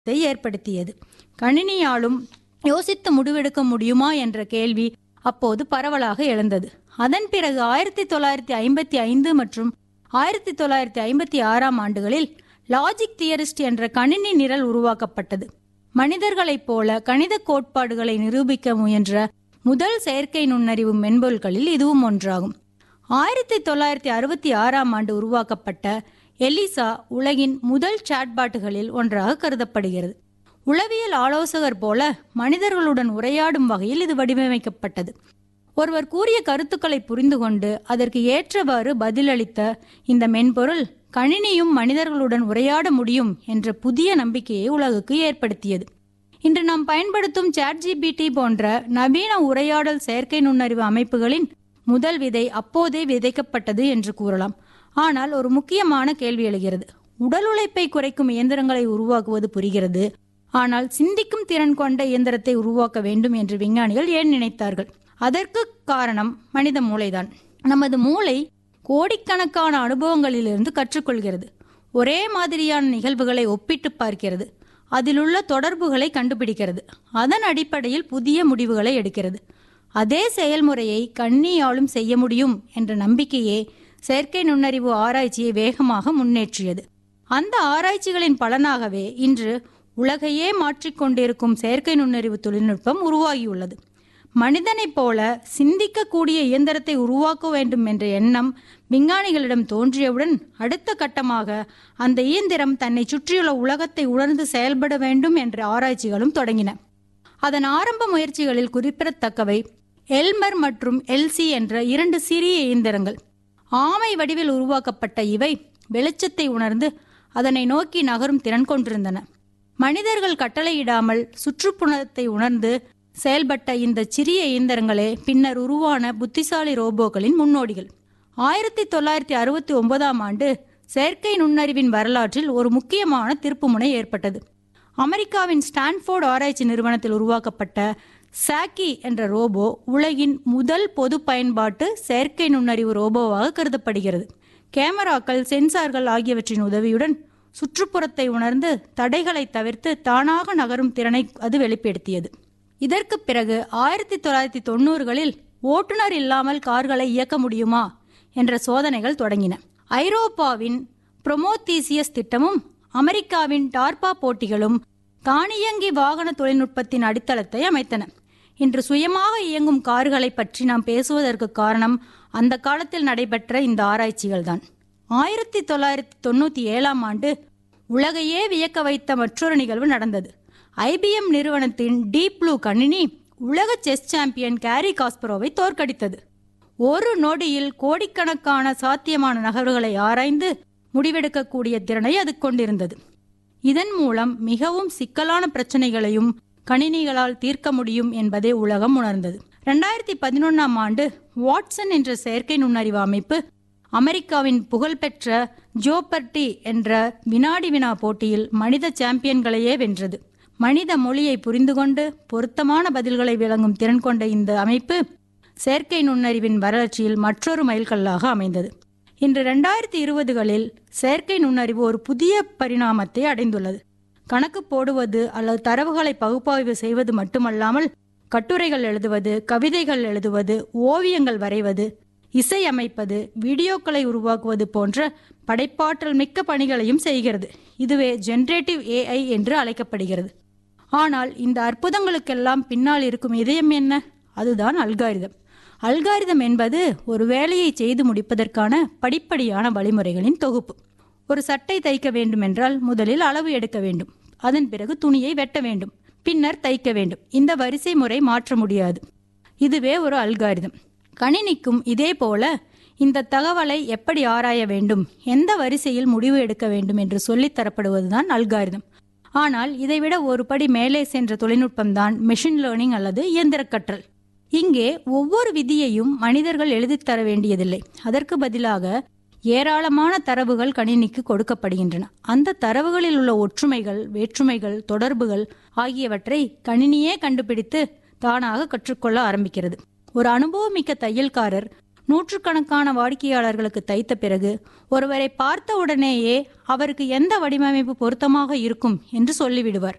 தை ஏற்படுத்தியது கணினியாலும் யோசித்து முடிவெடுக்க முடியுமா என்ற கேள்வி அப்போது பரவலாக எழுந்தது அதன் பிறகு ஆயிரத்தி தொள்ளாயிரத்தி ஐம்பத்தி ஐந்து மற்றும் ஆயிரத்தி தொள்ளாயிரத்தி ஐம்பத்தி ஆறாம் ஆண்டுகளில் லாஜிக் தியரிஸ்ட் என்ற கணினி நிரல் உருவாக்கப்பட்டது மனிதர்களைப் போல கணித கோட்பாடுகளை நிரூபிக்க முயன்ற முதல் செயற்கை நுண்ணறிவு மென்பொருள்களில் இதுவும் ஒன்றாகும் ஆயிரத்தி தொள்ளாயிரத்தி அறுபத்தி ஆறாம் ஆண்டு உருவாக்கப்பட்ட எலிசா உலகின் முதல் சாட்பாட்டுகளில் ஒன்றாக கருதப்படுகிறது உளவியல் ஆலோசகர் போல மனிதர்களுடன் உரையாடும் வகையில் இது வடிவமைக்கப்பட்டது ஒருவர் கூறிய கருத்துக்களை புரிந்து கொண்டு அதற்கு ஏற்றவாறு பதிலளித்த இந்த மென்பொருள் கணினியும் மனிதர்களுடன் உரையாட முடியும் என்ற புதிய நம்பிக்கையை உலகுக்கு ஏற்படுத்தியது இன்று நாம் பயன்படுத்தும் சாட்ஜிபிடி போன்ற நவீன உரையாடல் செயற்கை நுண்ணறிவு அமைப்புகளின் முதல் விதை அப்போதே விதைக்கப்பட்டது என்று கூறலாம் ஆனால் ஒரு முக்கியமான கேள்வி எழுகிறது உடல் உழைப்பை குறைக்கும் இயந்திரங்களை உருவாக்குவது புரிகிறது ஆனால் சிந்திக்கும் திறன் கொண்ட இயந்திரத்தை உருவாக்க வேண்டும் என்று விஞ்ஞானிகள் ஏன் நினைத்தார்கள் அதற்கு காரணம் மனித மூளைதான் நமது மூளை கோடிக்கணக்கான அனுபவங்களிலிருந்து கற்றுக்கொள்கிறது ஒரே மாதிரியான நிகழ்வுகளை ஒப்பிட்டு பார்க்கிறது அதிலுள்ள தொடர்புகளை கண்டுபிடிக்கிறது அதன் அடிப்படையில் புதிய முடிவுகளை எடுக்கிறது அதே செயல்முறையை கண்ணியாலும் செய்ய முடியும் என்ற நம்பிக்கையே செயற்கை நுண்ணறிவு ஆராய்ச்சியை வேகமாக முன்னேற்றியது அந்த ஆராய்ச்சிகளின் பலனாகவே இன்று உலகையே மாற்றிக்கொண்டிருக்கும் செயற்கை நுண்ணறிவு தொழில்நுட்பம் உருவாகியுள்ளது மனிதனைப் போல சிந்திக்கக்கூடிய இயந்திரத்தை உருவாக்க வேண்டும் என்ற எண்ணம் விஞ்ஞானிகளிடம் தோன்றியவுடன் அடுத்த கட்டமாக அந்த இயந்திரம் தன்னை சுற்றியுள்ள உலகத்தை உணர்ந்து செயல்பட வேண்டும் என்ற ஆராய்ச்சிகளும் தொடங்கின அதன் ஆரம்ப முயற்சிகளில் குறிப்பிடத்தக்கவை எல்மர் மற்றும் எல்சி என்ற இரண்டு சிறிய இயந்திரங்கள் ஆமை வடிவில் உருவாக்கப்பட்ட இவை வெளிச்சத்தை உணர்ந்து அதனை நோக்கி நகரும் திறன் கொண்டிருந்தன மனிதர்கள் கட்டளையிடாமல் சுற்றுப்புறத்தை உணர்ந்து செயல்பட்ட இந்த சிறிய இயந்திரங்களே பின்னர் உருவான புத்திசாலி ரோபோக்களின் முன்னோடிகள் ஆயிரத்தி தொள்ளாயிரத்தி அறுபத்தி ஒன்பதாம் ஆண்டு செயற்கை நுண்ணறிவின் வரலாற்றில் ஒரு முக்கியமான திருப்புமுனை ஏற்பட்டது அமெரிக்காவின் ஸ்டான்ஃபோர்டு ஆராய்ச்சி நிறுவனத்தில் உருவாக்கப்பட்ட சாக்கி என்ற ரோபோ உலகின் முதல் பொது பயன்பாட்டு செயற்கை நுண்ணறிவு ரோபோவாக கருதப்படுகிறது கேமராக்கள் சென்சார்கள் ஆகியவற்றின் உதவியுடன் சுற்றுப்புறத்தை உணர்ந்து தடைகளை தவிர்த்து தானாக நகரும் திறனை அது வெளிப்படுத்தியது இதற்கு பிறகு ஆயிரத்தி தொள்ளாயிரத்தி தொண்ணூறுகளில் ஓட்டுநர் இல்லாமல் கார்களை இயக்க முடியுமா என்ற சோதனைகள் தொடங்கின ஐரோப்பாவின் புரொமோதீசியஸ் திட்டமும் அமெரிக்காவின் டார்பா போட்டிகளும் தானியங்கி வாகன தொழில்நுட்பத்தின் அடித்தளத்தை அமைத்தன இன்று சுயமாக இயங்கும் கார்களை பற்றி நாம் பேசுவதற்கு காரணம் அந்த காலத்தில் நடைபெற்ற இந்த ஆராய்ச்சிகள்தான் ஆயிரத்தி தொள்ளாயிரத்தி தொண்ணூற்றி ஏழாம் ஆண்டு உலகையே வியக்க வைத்த மற்றொரு நிகழ்வு நடந்தது ஐபிஎம் நிறுவனத்தின் டீப் ப்ளூ கணினி உலக செஸ் சாம்பியன் கேரி காஸ்பரோவை தோற்கடித்தது ஒரு நொடியில் கோடிக்கணக்கான சாத்தியமான நகர்வுகளை ஆராய்ந்து முடிவெடுக்கக்கூடிய திறனை அது கொண்டிருந்தது இதன் மூலம் மிகவும் சிக்கலான பிரச்சனைகளையும் கணினிகளால் தீர்க்க முடியும் என்பதை உலகம் உணர்ந்தது ரெண்டாயிரத்தி பதினொன்றாம் ஆண்டு வாட்சன் என்ற செயற்கை நுண்ணறிவு அமைப்பு அமெரிக்காவின் புகழ்பெற்ற ஜோபர்டி என்ற வினாடி வினா போட்டியில் மனித சாம்பியன்களையே வென்றது மனித மொழியை புரிந்து கொண்டு பொருத்தமான பதில்களை விளங்கும் திறன் கொண்ட இந்த அமைப்பு செயற்கை நுண்ணறிவின் வளர்ச்சியில் மற்றொரு மைல்கல்லாக அமைந்தது இன்று ரெண்டாயிரத்தி இருபதுகளில் செயற்கை நுண்ணறிவு ஒரு புதிய பரிணாமத்தை அடைந்துள்ளது கணக்கு போடுவது அல்லது தரவுகளை பகுப்பாய்வு செய்வது மட்டுமல்லாமல் கட்டுரைகள் எழுதுவது கவிதைகள் எழுதுவது ஓவியங்கள் வரைவது இசை அமைப்பது வீடியோக்களை உருவாக்குவது போன்ற படைப்பாற்றல் மிக்க பணிகளையும் செய்கிறது இதுவே ஜென்ரேட்டிவ் ஏஐ என்று அழைக்கப்படுகிறது ஆனால் இந்த அற்புதங்களுக்கெல்லாம் பின்னால் இருக்கும் இதயம் என்ன அதுதான் அல்காரிதம் அல்காரிதம் என்பது ஒரு வேலையை செய்து முடிப்பதற்கான படிப்படியான வழிமுறைகளின் தொகுப்பு ஒரு சட்டை தைக்க வேண்டுமென்றால் முதலில் அளவு எடுக்க வேண்டும் அதன் பிறகு துணியை வெட்ட வேண்டும் பின்னர் தைக்க வேண்டும் இந்த வரிசை முறை மாற்ற முடியாது இதுவே ஒரு அல்காரிதம் கணினிக்கும் இதே போல இந்த தகவலை எப்படி ஆராய வேண்டும் எந்த வரிசையில் முடிவு எடுக்க வேண்டும் என்று சொல்லித் தரப்படுவதுதான் அல்காரிதம் ஆனால் இதைவிட ஒரு படி மேலே சென்ற தொழில்நுட்பம்தான் மெஷின் லேர்னிங் அல்லது இயந்திர கற்றல் இங்கே ஒவ்வொரு விதியையும் மனிதர்கள் எழுதித் தர வேண்டியதில்லை அதற்கு பதிலாக ஏராளமான தரவுகள் கணினிக்கு கொடுக்கப்படுகின்றன அந்த தரவுகளில் உள்ள ஒற்றுமைகள் வேற்றுமைகள் தொடர்புகள் ஆகியவற்றை கணினியே கண்டுபிடித்து தானாக கற்றுக்கொள்ள ஆரம்பிக்கிறது ஒரு அனுபவமிக்க தையல்காரர் நூற்றுக்கணக்கான வாடிக்கையாளர்களுக்கு தைத்த பிறகு ஒருவரை பார்த்த உடனேயே அவருக்கு எந்த வடிவமைப்பு பொருத்தமாக இருக்கும் என்று சொல்லிவிடுவார்